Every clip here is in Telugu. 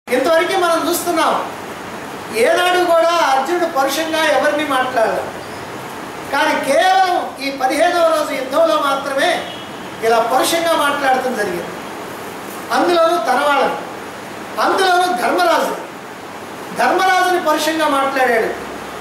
ఇంతవరకు మనం చూస్తున్నాం ఏనాడు కూడా అర్జునుడు పరుషంగా ఎవరిని మాట్లాడాలి కానీ కేవలం ఈ పదిహేనవ రోజు యుద్ధంలో మాత్రమే ఇలా పరుషంగా మాట్లాడటం జరిగింది అందులోనూ తనవాళ్ళని అందులోనూ ధర్మరాజు ధర్మరాజుని పరుషంగా మాట్లాడాడు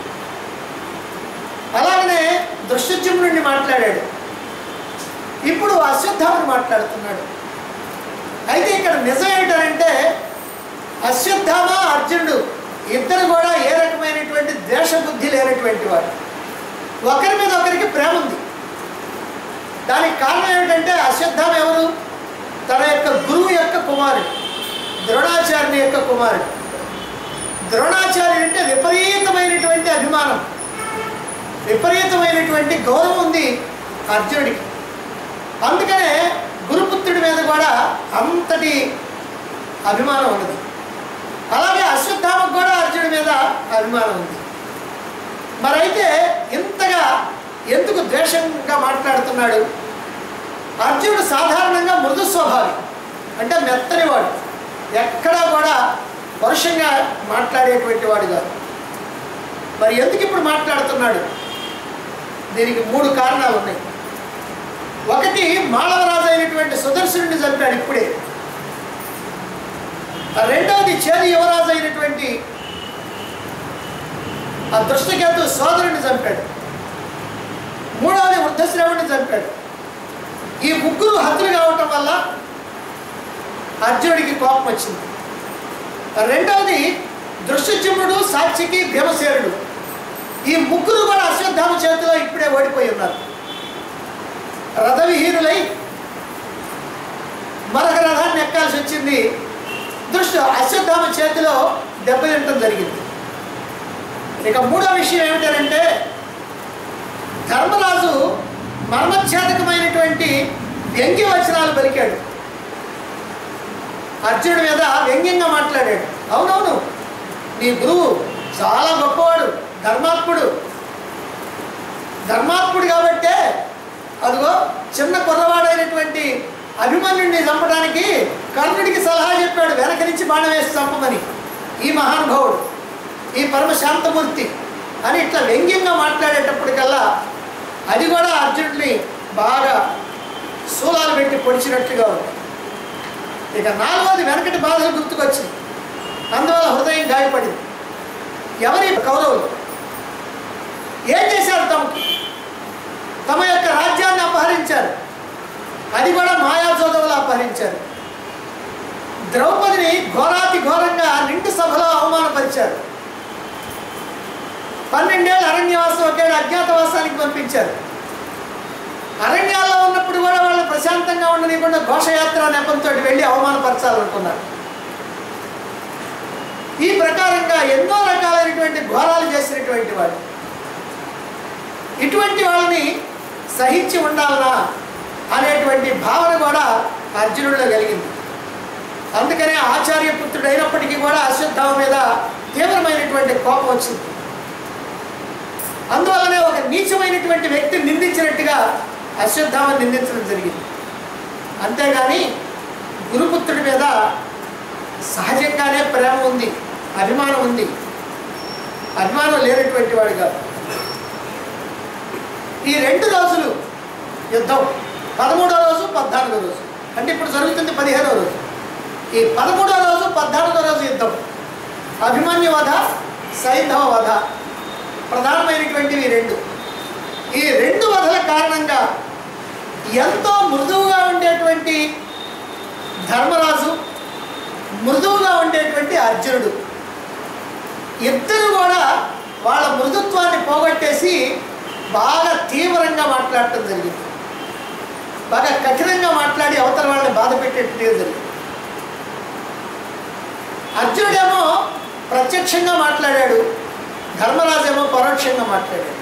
అలాగనే దృశ్యజ్యమునుడిని మాట్లాడాడు ఇప్పుడు అశ్వత్థామని మాట్లాడుతున్నాడు అయితే ఇక్కడ నిజం ఏమిటంటే అశ్వత్థామ అర్జునుడు ఇద్దరు కూడా ఏ రకమైనటువంటి ద్వేషబుద్ధి లేనటువంటి వాడు ఒకరి మీద ఒకరికి ప్రేమ ఉంది దానికి కారణం ఏమిటంటే అశ్వత్థామ ఎవరు తన యొక్క గురువు యొక్క కుమారుడు ద్రోణాచార్యుని యొక్క కుమారుడు ద్రోణాచార్యుడు అంటే విపరీతమైనటువంటి అభిమానం విపరీతమైనటువంటి గౌరవం ఉంది అర్జునుడికి అందుకనే గురుపుత్రుడి మీద కూడా అంతటి అభిమానం ఉన్నది అలాగే అశ్వత్థామకు కూడా అర్జునుడి మీద అభిమానం ఉంది మరైతే ఇంతగా ఎందుకు ద్వేషంగా మాట్లాడుతున్నాడు అర్జునుడు సాధారణంగా మృదు స్వభావి అంటే మెత్తనివాడు ఎక్కడా కూడా పరుషంగా మాట్లాడేటువంటి వాడు కాదు మరి ఎందుకు ఇప్పుడు మాట్లాడుతున్నాడు దీనికి మూడు కారణాలు ఉన్నాయి ఒకటి మాళవరాజు అయినటువంటి సుదర్శనుడిని చంపాడు ఇప్పుడే ఆ రెండవది చేదు యువరాజు అయినటువంటి ఆ దృష్టకేతు సోదరుడిని చంపాడు మూడవది వృద్ధశ్రవుడిని చంపాడు ఈ ముగ్గురు హతులు కావటం వల్ల అర్జునుడికి కోపం వచ్చింది రెండవది దృశ్యచిమ్ముడు సాక్షికి భీమసేనుడు ఈ ముగ్గురు కూడా అశ్వత్థామ చేతిలో ఇప్పుడే ఓడిపోయి ఉన్నారు రథవిహీనులై మరొక రథాన్ని ఎక్కాల్సి వచ్చింది దృష్టి అశ్వత్థామ చేతిలో దెబ్బతింటం జరిగింది ఇక మూడో విషయం ఏమిటంటే ధర్మరాజు మర్మఛేదకమైనటువంటి వ్యంగ్య వచనాలు పలికాడు అర్జునుడి మీద వ్యంగ్యంగా మాట్లాడాడు అవునవును నీ గురువు చాలా గొప్పవాడు ధర్మాత్ముడు ధర్మాత్ముడు కాబట్టే అదిగో చిన్న కుర్రవాడైనటువంటి అభిమన్యుడిని చంపడానికి కర్ణుడికి సలహా చెప్పాడు వెనక నుంచి బాణం వేసి చంపమని ఈ మహానుభావుడు ఈ పరమ శాంతమూర్తి అని ఇట్లా వ్యంగ్యంగా మాట్లాడేటప్పటికల్లా అది కూడా అర్జునుడిని బాగా శూలాలు పెట్టి పొడిచినట్లుగా ఉంది ఇక నాలుగోది వెనకటి బాధలు గుర్తుకొచ్చింది అందువల్ల హృదయం గాయపడింది ఎవరి కౌరవులు ఏం చేశారు తమకు తమ యొక్క రాజ్యాన్ని అపహరించారు అది కూడా మాయాజోదవులు అపహరించారు ద్రౌపదిని ఘోరాతి ఘోరంగా నిండు సభలో అవమానపరిచారు పన్నెండేళ్ళు అరణ్యవాసం ఒకేడు అజ్ఞాతవాసానికి పంపించారు అరణ్యాల్లో ఉన్నప్పుడు కూడా వాళ్ళు ప్రశాంతంగా ఉండనివ్వకుండా ఘోషయాత్ర నెపంతో వెళ్ళి అవమానపరచాలనుకున్నారు ఈ ప్రకారంగా ఎన్నో రకాలైనటువంటి ఘోరాలు చేసినటువంటి వాడు ఇటువంటి వాళ్ళని సహించి ఉండాలనా అనేటువంటి భావన కూడా అర్జునుడిలో కలిగింది అందుకనే ఆచార్యపుత్రుడు అయినప్పటికీ కూడా అశ్వత్థామ మీద తీవ్రమైనటువంటి కోపం వచ్చింది అందువల్లనే ఒక నీచమైనటువంటి వ్యక్తిని నిందించినట్టుగా అశ్వత్థామని నిందించడం జరిగింది అంతేగాని గురుపుత్రుడి మీద సహజంగానే ప్రేమ ఉంది అభిమానం ఉంది అభిమానం లేనటువంటి వాడు కాదు ఈ రెండు రోజులు యుద్ధం పదమూడో రోజు పద్నాలుగో రోజు అంటే ఇప్పుడు జరుగుతుంది పదిహేనో రోజు ఈ పదమూడో రోజు పద్నాలుగో రోజు యుద్ధం అభిమన్యు వధ సైంధవ వధ ప్రధానమైనటువంటివి ఈ రెండు ఈ రెండు వధల కారణంగా ఎంతో మృదువుగా ఉండేటువంటి ధర్మరాజు మృదువుగా ఉండేటువంటి అర్జునుడు ఇద్దరు కూడా వాళ్ళ మృదుత్వాన్ని పోగొట్టేసి బాగా తీవ్రంగా మాట్లాడటం జరిగింది బాగా కఠినంగా మాట్లాడి అవతల వాళ్ళని బాధ పెట్టేట్టుగా జరిగింది అర్జునుడేమో ప్రత్యక్షంగా మాట్లాడాడు ధర్మరాజేమో పరోక్షంగా మాట్లాడాడు